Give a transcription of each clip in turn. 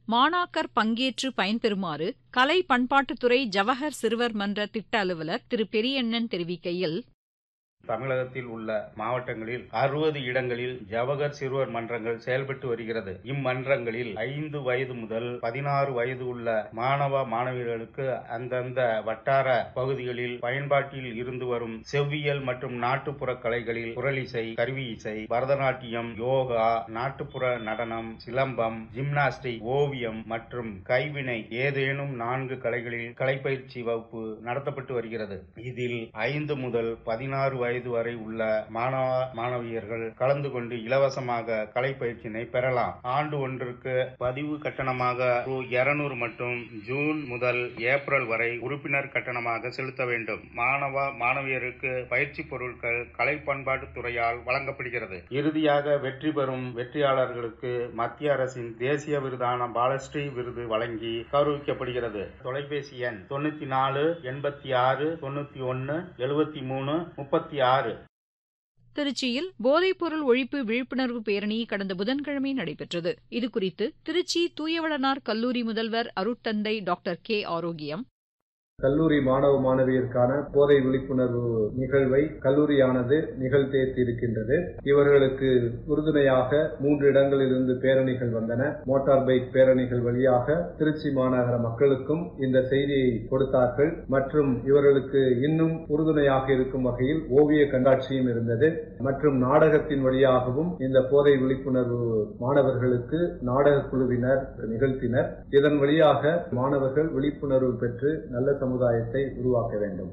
மாணாக்கர் பங்கேற்று பயன்பெறுமாறு கலை பண்பாட்டுத்துறை ஜவஹர் சிறுவர் மன்ற திட்ட அலுவலர் திரு பெரியண்ணன் தெரிவிக்கையில் தமிழகத்தில் உள்ள மாவட்டங்களில் அறுபது இடங்களில் ஜவஹர் சிறுவர் மன்றங்கள் செயல்பட்டு வருகிறது இம்மன்றங்களில் ஐந்து வயது முதல் பதினாறு வயது உள்ள மாணவ மாணவியர்களுக்கு அந்தந்த வட்டார பகுதிகளில் பயன்பாட்டில் இருந்து வரும் செவ்வியல் மற்றும் நாட்டுப்புற கலைகளில் குரலிசை கருவி இசை பரதநாட்டியம் யோகா நாட்டுப்புற நடனம் சிலம்பம் ஜிம்னாஸ்டிக் ஓவியம் மற்றும் கைவினை ஏதேனும் நான்கு கலைகளில் கலைப்பயிற்சி வகுப்பு நடத்தப்பட்டு வருகிறது இதில் ஐந்து முதல் பதினாறு வயது வயது வரை உள்ள மாணவ மாணவியர்கள் கலந்து கொண்டு இலவசமாக கலை பயிற்சியினை பெறலாம் ஆண்டு ஒன்றுக்கு பதிவு கட்டணமாக ரூ இருநூறு மற்றும் ஜூன் முதல் ஏப்ரல் வரை உறுப்பினர் கட்டணமாக செலுத்த வேண்டும் மாணவ மாணவியருக்கு பயிற்சி பொருட்கள் கலை பண்பாட்டு துறையால் வழங்கப்படுகிறது இறுதியாக வெற்றி பெறும் வெற்றியாளர்களுக்கு மத்திய அரசின் தேசிய விருதான பாலஸ்ரீ விருது வழங்கி கௌரவிக்கப்படுகிறது தொலைபேசி எண் தொண்ணூத்தி நாலு எண்பத்தி ஆறு தொண்ணூத்தி ஒன்னு எழுபத்தி மூணு முப்பத்தி ஆறு திருச்சியில் போதைப்பொருள் ஒழிப்பு விழிப்புணர்வு பேரணி கடந்த புதன்கிழமை நடைபெற்றது இதுகுறித்து திருச்சி தூயவளனார் கல்லூரி முதல்வர் அருட்தந்தை டாக்டர் கே ஆரோக்கியம் கல்லூரி மாணவ மாணவியருக்கான போதை விழிப்புணர்வு நிகழ்வை கல்லூரியானது நிகழ்த்தேத்தி இருக்கின்றது இவர்களுக்கு உறுதுணையாக மூன்று இடங்களிலிருந்து பேரணிகள் வந்தன மோட்டார் பைக் பேரணிகள் வழியாக திருச்சி மாநகர மக்களுக்கும் இந்த செய்தியை கொடுத்தார்கள் மற்றும் இவர்களுக்கு இன்னும் உறுதுணையாக இருக்கும் வகையில் ஓவிய கண்காட்சியும் இருந்தது மற்றும் நாடகத்தின் வழியாகவும் இந்த போதை விழிப்புணர்வு மாணவர்களுக்கு நாடக குழுவினர் நிகழ்த்தினர் இதன் வழியாக மாணவர்கள் விழிப்புணர்வு பெற்று நல்ல சமுதாயத்தை உருவாக்க வேண்டும்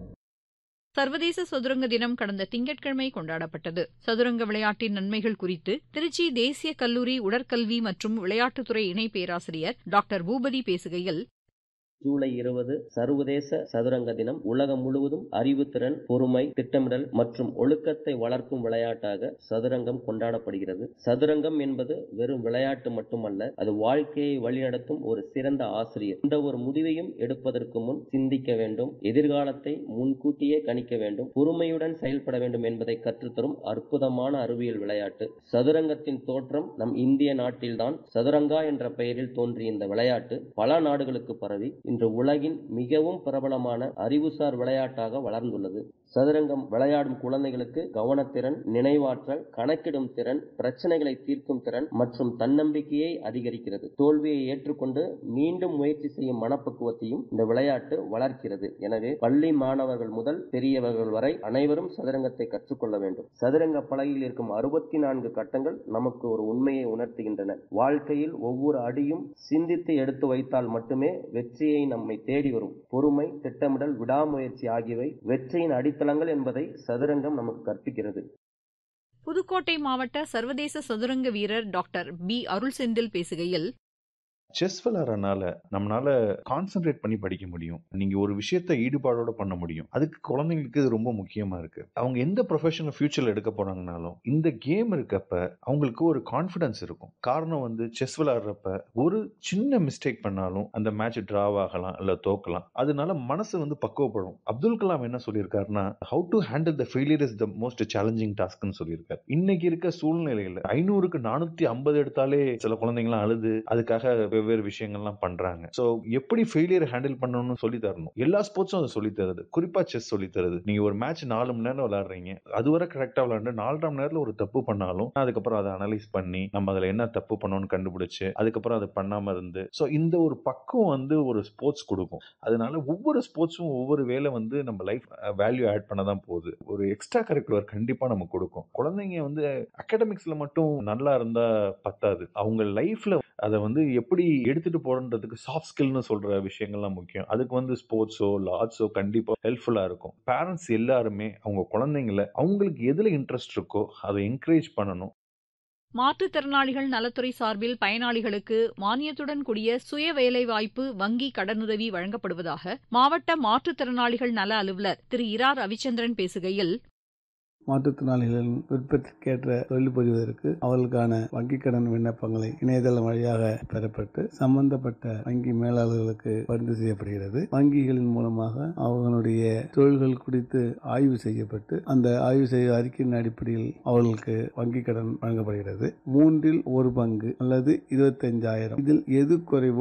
சர்வதேச சதுரங்க தினம் கடந்த திங்கட்கிழமை கொண்டாடப்பட்டது சதுரங்க விளையாட்டின் நன்மைகள் குறித்து திருச்சி தேசிய கல்லூரி உடற்கல்வி மற்றும் விளையாட்டுத்துறை இணை பேராசிரியர் டாக்டர் பூபதி பேசுகையில் ஜூலை இருபது சர்வதேச சதுரங்க தினம் உலகம் முழுவதும் அறிவுத்திறன் பொறுமை திட்டமிடல் மற்றும் ஒழுக்கத்தை வளர்க்கும் விளையாட்டாக சதுரங்கம் கொண்டாடப்படுகிறது சதுரங்கம் என்பது வெறும் விளையாட்டு மட்டுமல்ல அது வாழ்க்கையை வழிநடத்தும் ஒரு சிறந்த ஆசிரியர் இந்த ஒரு முடிவையும் எடுப்பதற்கு முன் சிந்திக்க வேண்டும் எதிர்காலத்தை முன்கூட்டியே கணிக்க வேண்டும் பொறுமையுடன் செயல்பட வேண்டும் என்பதை கற்றுத்தரும் அற்புதமான அறிவியல் விளையாட்டு சதுரங்கத்தின் தோற்றம் நம் இந்திய நாட்டில்தான் சதுரங்கா என்ற பெயரில் தோன்றிய இந்த விளையாட்டு பல நாடுகளுக்கு பரவி இன்று உலகின் மிகவும் பிரபலமான அறிவுசார் விளையாட்டாக வளர்ந்துள்ளது சதுரங்கம் விளையாடும் குழந்தைகளுக்கு கவனத்திறன் நினைவாற்றல் கணக்கிடும் திறன் பிரச்சனைகளை தீர்க்கும் திறன் மற்றும் தன்னம்பிக்கையை அதிகரிக்கிறது தோல்வியை ஏற்றுக்கொண்டு மீண்டும் முயற்சி செய்யும் மனப்பக்குவத்தையும் இந்த விளையாட்டு வளர்க்கிறது எனவே பள்ளி மாணவர்கள் முதல் பெரியவர்கள் வரை அனைவரும் சதுரங்கத்தை கற்றுக்கொள்ள வேண்டும் சதுரங்க பலகையில் இருக்கும் அறுபத்தி நான்கு கட்டங்கள் நமக்கு ஒரு உண்மையை உணர்த்துகின்றன வாழ்க்கையில் ஒவ்வொரு அடியும் சிந்தித்து எடுத்து வைத்தால் மட்டுமே வெற்றியை நம்மை தேடி வரும் பொறுமை திட்டமிடல் விடாமுயற்சி ஆகியவை வெற்றியின் அடித்தளங்கள் என்பதை சதுரங்கம் நமக்கு கற்பிக்கிறது புதுக்கோட்டை மாவட்ட சர்வதேச சதுரங்க வீரர் டாக்டர் பி அருள் செந்தில் பேசுகையில் செஸ் விளையாடுறதுனால நம்மளால கான்சென்ட்ரேட் பண்ணி படிக்க முடியும் நீங்க ஒரு விஷயத்த ஈடுபாடோட பண்ண முடியும் அதுக்கு குழந்தைங்களுக்கு இது ரொம்ப முக்கியமா இருக்கு அவங்க எந்த ப்ரொஃபஷனை ஃபியூச்சர்ல எடுக்க போறாங்கனாலும் இந்த கேம் இருக்கப்ப அவங்களுக்கு ஒரு கான்ஃபிடன்ஸ் இருக்கும் காரணம் வந்து செஸ் விளையாடுறப்ப ஒரு சின்ன மிஸ்டேக் பண்ணாலும் அந்த மேட்ச் டிராவ் ஆகலாம் இல்ல தோக்கலாம் அதனால மனசு வந்து பக்குவப்படும் அப்துல் கலாம் என்ன சொல்லியிருக்காருன்னா how to handle the failure is the most challenging டாஸ்க்னு சொல்லியிருக்காரு இன்னைக்கு இருக்க சூழ்நிலையில ஐநூறுக்கு நானூத்தி ஐம்பது எடுத்தாலே சில குழந்தைங்களாம் அழுது அதுக்காக வெவ்வேறு விஷயங்கள்லாம் பண்றாங்க ஸோ எப்படி ஃபெயிலியர் ஹேண்டில் பண்ணணும்னு சொல்லி தரணும் எல்லா ஸ்போர்ட்ஸும் அதை சொல்லி தருது குறிப்பா செஸ் சொல்லி தருது நீங்க ஒரு மேட்ச் நாலு மணி நேரம் விளையாடுறீங்க அதுவரை கரெக்டா விளையாண்டு நாலரை மணி நேரத்துல ஒரு தப்பு பண்ணாலும் அதுக்கப்புறம் அதை அனலைஸ் பண்ணி நம்ம அதுல என்ன தப்பு பண்ணணும்னு கண்டுபிடிச்சு அதுக்கப்புறம் அதை பண்ணாம இருந்து ஸோ இந்த ஒரு பக்குவம் வந்து ஒரு ஸ்போர்ட்ஸ் கொடுக்கும் அதனால ஒவ்வொரு ஸ்போர்ட்ஸும் ஒவ்வொரு வேலை வந்து நம்ம லைஃப் வேல்யூ ஆட் பண்ண தான் போகுது ஒரு எக்ஸ்ட்ரா கரிக்குலர் கண்டிப்பா நம்ம கொடுக்கும் குழந்தைங்க வந்து அகாடமிக்ஸ்ல மட்டும் நல்லா இருந்தா பத்தாது அவங்க லைஃப்ல அதை வந்து எப்படி எடுத்துட்டு போறன்றதுக்கு சாஃப்ட் ஸ்கில்னு சொல்ற விஷயங்கள்லாம் முக்கியம் அதுக்கு வந்து ஸ்போர்ட்ஸோ ஆர்ட்ஸோ கண்டிப்பா ஹெல்ப்ஃபுல்லா இருக்கும் பேரண்ட்ஸ் எல்லாருமே அவங்க குழந்தைங்கள அவங்களுக்கு எதுல இன்ட்ரெஸ்ட் இருக்கோ அதை என்கரேஜ் பண்ணணும் மாற்றுத்திறனாளிகள் நலத்துறை சார்பில் பயனாளிகளுக்கு மானியத்துடன் கூடிய சுய வேலைவாய்ப்பு வங்கி கடனுதவி வழங்கப்படுவதாக மாவட்ட மாற்றுத்திறனாளிகள் நல அலுவலர் திரு இரா ரவிச்சந்திரன் பேசுகையில் மாற்றுத்திறனாளிகளின் விருப்பத்திற்கேற்ற தொழில் புரிவதற்கு அவர்களுக்கான வங்கிக் கடன் விண்ணப்பங்களை இணையதளம் வழியாக பெறப்பட்டு சம்பந்தப்பட்ட வங்கி மேலாளர்களுக்கு பரிந்து செய்யப்படுகிறது வங்கிகளின் மூலமாக அவர்களுடைய தொழில்கள் குறித்து ஆய்வு செய்யப்பட்டு அந்த ஆய்வு செய்த அறிக்கையின் அடிப்படையில் அவர்களுக்கு வங்கிக் கடன் வழங்கப்படுகிறது மூன்றில் ஒரு பங்கு அல்லது இருபத்தஞ்சாயிரம் இதில் எது குறைவோ